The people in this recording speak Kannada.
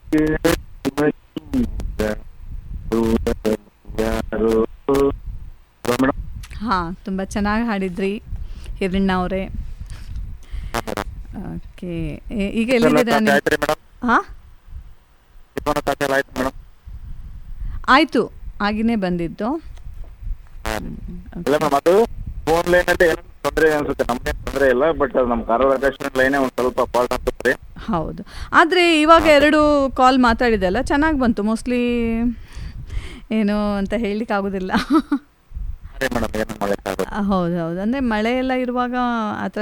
ಯಾರು ಮೇಡಮ್ ಹಾಂ ತುಂಬ ಚೆನ್ನಾಗಿ ಹಾಡಿದ್ರಿ ಹಿರಣ್ಣ ಅವರೇ ಓಕೆ ಈಗ ಎಲ್ಲಿದ್ದೀರಾ ನೀವು ಆಯ್ತು ರೀ ಮೇಡಮ್ ಹಾಂ ಟಿಫನ್ ಕಾಫಿ ಎಲ್ಲ ಆಯ್ತು ಮೇಡಮ್ ಆಯಿತು ಆಗಿನೇ ಬಂದಿದ್ದು ಇಲ್ಲ ಮೇಡಮ್ ಅದು ಫೋನ್ ಲೈನ್ ಅಲ್ಲಿ ಏನೋ ತೊಂದರೆ ಅನ್ಸುತ್ತೆ ನಮ್ದೇನು ತೊಂದರೆ ಇಲ್ಲ ಬಟ್ ನಮ್ಮ ಕಾರವಾರ ಅಟ್ಯಾಚ್ಮೆಂಟ್ ಲೈನೇ ಒಂದು ಸ್ವಲ್ಪ ಫಾಲ್ಟ್ ಅನ್ಸುತ್ತೆ ರೀ ಹೌದು ಆದರೆ ಇವಾಗ ಎರಡು ಕಾಲ್ ಮಾತಾಡಿದೆಲ್ಲ ಚೆನ್ನಾಗಿ ಬಂತು ಮೋಸ್ಟ್ಲಿ ಏನು ಅಂತ ಹೇಳಲಿಕ್ಕೆ ಆಗೋದಿಲ್ಲ ರೀ ಮೇಡಮ್ ಏನು ಮಾಡೋಕ್ಕಾಗಲ್ಲ ಹೌದು ಹೌದು ಅಂದರೆ ಮಳೆ ಎಲ್ಲ ಇರುವಾಗ ಆ ಥರ